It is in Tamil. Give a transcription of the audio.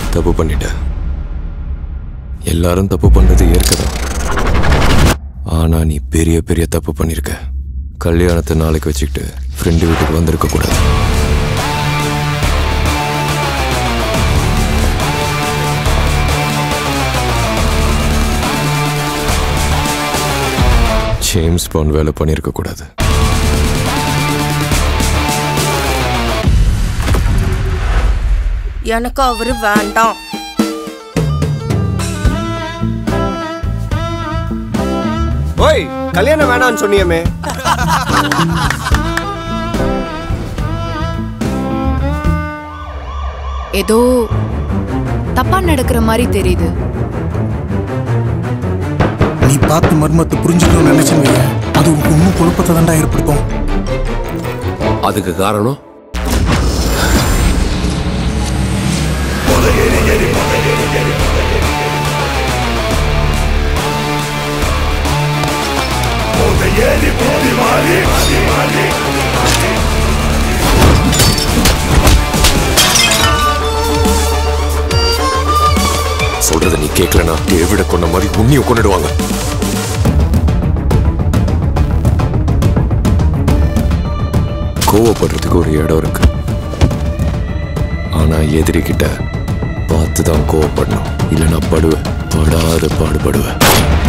தப்பு பண்ணிட்ட எல்லாரும் தப்பு பண்றது ஏற்கதான் ஆனா நீ பெரிய பெரிய தப்பு பண்ணிருக்க கல்யாணத்தை நாளைக்கு வச்சுக்கிட்டு ஃப்ரெண்டு வீட்டுக்கு வந்திருக்க கூடாது ஜேம்ஸ் பாண்ட் வேலை பண்ணியிருக்க கூடாது எனக்கு அவரு வேண்டாம் ஓய் கல்யாணம் வேணாம்னு சொன்னியமே ஏதோ தப்பா நடக்கிற மாதிரி தெரியுது நீ பார்த்து மர்மத்தை புரிஞ்சுக்கணும்னு நினைச்சேன் வையேன். அது உனக்கு இன்னும் குழப்பத்தை தாண்டா ஏற்படுத்தும் அதுக்கு காரணம் சொல்றத நீ கேட்கலனா டேவிட கொண்ட மாதிரி உன்னியும் கொண்டுடுவாங்க கோவப்படுறதுக்கு ஒரு இடம் இருக்கு ஆனா எதிரி கிட்ட பார்த்து தான் கோவப்படணும் இல்லைன்னா படுவேன் படாத பாடுபடுவேன்